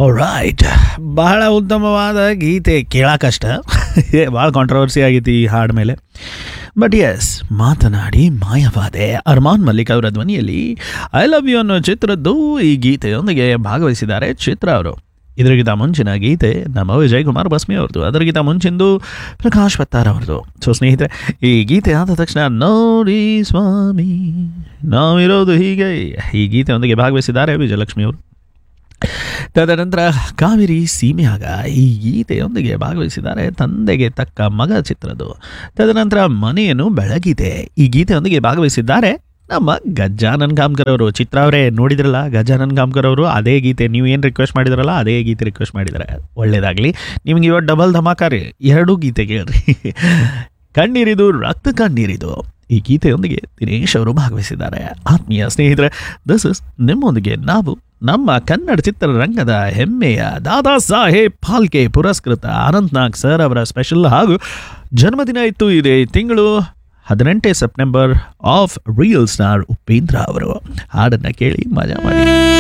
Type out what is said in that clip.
right ಬಹಳ ಉತ್ತಮವಾದ ಗೀತೆ ಕೇಳಕ್ಕಷ್ಟ ಭಾಳ ಕಾಂಟ್ರವರ್ಸಿ ಆಗೈತಿ ಈ ಹಾಡು ಮೇಲೆ ಬಟ್ ಎಸ್ ಮಾತನಾಡಿ ಮಾಯವಾದೆ ಅರ್ಮಾನ್ ಮಲ್ಲಿಕ್ ಅವರ ಧ್ವನಿಯಲ್ಲಿ ಐ ಲವ್ ಯು ಅನ್ನೋ ಚಿತ್ರದ್ದು ಈ ಗೀತೆಯೊಂದಿಗೆ ಭಾಗವಹಿಸಿದ್ದಾರೆ ಚಿತ್ರ ಅವರು ಇದರಿಗಿಂತ ಮುಂಚಿನ ಗೀತೆ ನಮ್ಮ ವಿಜಯ್ ಕುಮಾರ್ ಬಸ್ಮಿ ಅವ್ರದ್ದು ಅದರಿಗಿಂತ ಮುಂಚಿಂದು ಪ್ರಕಾಶ್ ಪತ್ತಾರ್ ಅವ್ರದ್ದು ಸೊ ಸ್ನೇಹಿತರೆ ಈ ಗೀತೆ ಆದ ತಕ್ಷಣ ನೋಡಿ ಸ್ವಾಮಿ ನಾವಿರೋದು ಹೀಗೆ ಈ ಗೀತೆಯೊಂದಿಗೆ ಭಾಗವಹಿಸಿದ್ದಾರೆ ವಿಜಯಲಕ್ಷ್ಮಿ ಅವರು ತದನಂತರ ಕಾವೇರಿ ಸೀಮೆಯಾಗ ಈ ಗೀತೆಯೊಂದಿಗೆ ಭಾಗವಹಿಸಿದ್ದಾರೆ ತಂದೆಗೆ ತಕ್ಕ ಮಗ ಚಿತ್ರದ್ದು ತದನಂತರ ಮನೆಯನ್ನು ಬೆಳಗಿದೆ ಈ ಗೀತೆಯೊಂದಿಗೆ ಭಾಗವಹಿಸಿದ್ದಾರೆ ನಮ್ಮ ಗಜಾನನ್ ಕಾಮ್ಕರ್ ಅವರು ಚಿತ್ರ ಅವರೇ ನೋಡಿದ್ರಲ್ಲ ಗಜಾನನ್ ಕಾಮ್ಕರ್ ಅವರು ಅದೇ ಗೀತೆ ನೀವು ಏನು ರಿಕ್ವೆಸ್ಟ್ ಮಾಡಿದ್ರಲ್ಲ ಅದೇ ಗೀತೆ ರಿಕ್ವೆಸ್ಟ್ ಮಾಡಿದ್ದಾರೆ ಒಳ್ಳೇದಾಗಲಿ ನಿಮ್ಗೆ ಇವತ್ತು ಡಬಲ್ ಧಮಾಕಾರಿ ಎರಡೂ ಗೀತೆ ಕೇಳ್ರಿ ಕಣ್ಣೀರಿದು ರಕ್ತ ಕಣ್ಣೀರಿದು ಈ ಗೀತೆಯೊಂದಿಗೆ ದಿನೇಶ್ ಅವರು ಭಾಗವಹಿಸಿದ್ದಾರೆ ಆತ್ಮೀಯ ಸ್ನೇಹಿತರೆ ದಿಸ್ ಇಸ್ ನಿಮ್ಮೊಂದಿಗೆ ನಾವು ನಮ್ಮ ಕನ್ನಡ ಚಿತ್ರರಂಗದ ಹೆಮ್ಮೆಯ ದಾದಾ ಸಾಹೇಬ್ ಫಾಲ್ಕೆ ಪುರಸ್ಕೃತ ಅನಂತ್ನಾಗ್ ಸರ್ ಅವರ ಸ್ಪೆಷಲ್ ಹಾಗೂ ಜನ್ಮದಿನ ಇತ್ತು ಇದೇ ತಿಂಗಳು ಹದಿನೆಂಟೇ September of real star Upendra ಅವರು ಹಾಡನ್ನು ಕೇಳಿ ಮಜಾ ಮಾಡಿ